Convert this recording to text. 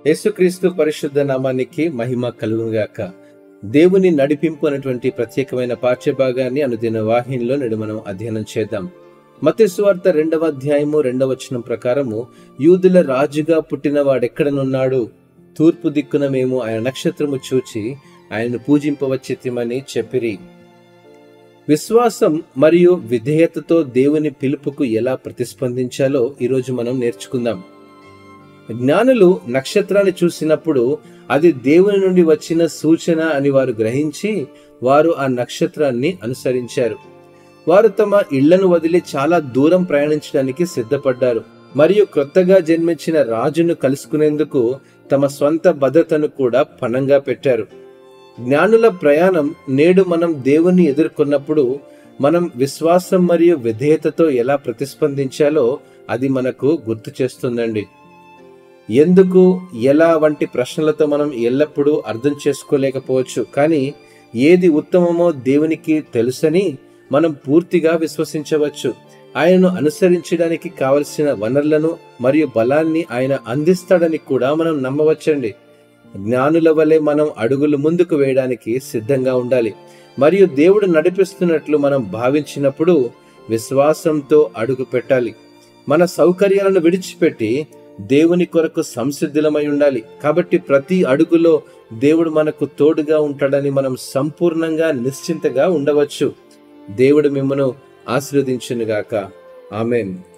యేసుక్రీస్తు పరిశుద్ధ నామానికి మహిమ కలుగుగాక దేవుని నడిపింపు అనేటువంటి ప్రత్యేకమైన పాఠ్యభాగాన్ని అనుదిన వాహినిలో నేడు మనం అధ్యయనం చేద్దాం మతేశ్వార్త రెండవ అధ్యాయము రెండవ వచనం ప్రకారము యూదుల రాజుగా పుట్టిన వాడెక్కడనున్నాడు తూర్పు దిక్కున మేము ఆయన నక్షత్రము చూచి ఆయనను పూజింపవచ్చితిమని చెప్పిరి విశ్వాసం మరియు విధేయతతో దేవుని పిలుపుకు ఎలా ప్రతిస్పందించాలో ఈరోజు మనం నేర్చుకుందాం జ్ఞానులు నక్షత్రాన్ని చూసినప్పుడు అది దేవుని నుండి వచ్చిన సూచన అని వారు గ్రహించి వారు ఆ నక్షత్రాన్ని అనుసరించారు వారు తమ ఇళ్లను వదిలి చాలా దూరం ప్రయాణించడానికి సిద్ధపడ్డారు మరియు క్రొత్తగా జన్మించిన రాజును కలుసుకునేందుకు తమ స్వంత భద్రతను కూడా పణంగా పెట్టారు జ్ఞానుల ప్రయాణం నేడు మనం దేవుణ్ణి ఎదుర్కొన్నప్పుడు మనం విశ్వాసం మరియు విధేయతతో ఎలా ప్రతిస్పందించాలో అది మనకు గుర్తు చేస్తుందండి ఎందుకు ఎలా వంటి ప్రశ్నలతో మనం ఎల్లప్పుడూ అర్థం చేసుకోలేకపోవచ్చు కానీ ఏది ఉత్తమమో దేవునికి తెలుసని మనం పూర్తిగా విశ్వసించవచ్చు ఆయనను అనుసరించడానికి కావలసిన వనరులను మరియు బలాన్ని ఆయన అందిస్తాడని కూడా మనం నమ్మవచ్చండి జ్ఞానుల వలె మనం అడుగులు ముందుకు వేయడానికి సిద్ధంగా ఉండాలి మరియు దేవుడు నడిపిస్తున్నట్లు మనం భావించినప్పుడు విశ్వాసంతో అడుగు పెట్టాలి మన సౌకర్యాలను విడిచిపెట్టి దేవుని కొరకు సంసిద్ధులమై ఉండాలి కాబట్టి ప్రతి అడుగులో దేవుడు మనకు తోడుగా ఉంటాడని మనం సంపూర్ణంగా నిశ్చింతగా ఉండవచ్చు దేవుడు మిమ్మను ఆశీర్వదించునుగాక ఆమెన్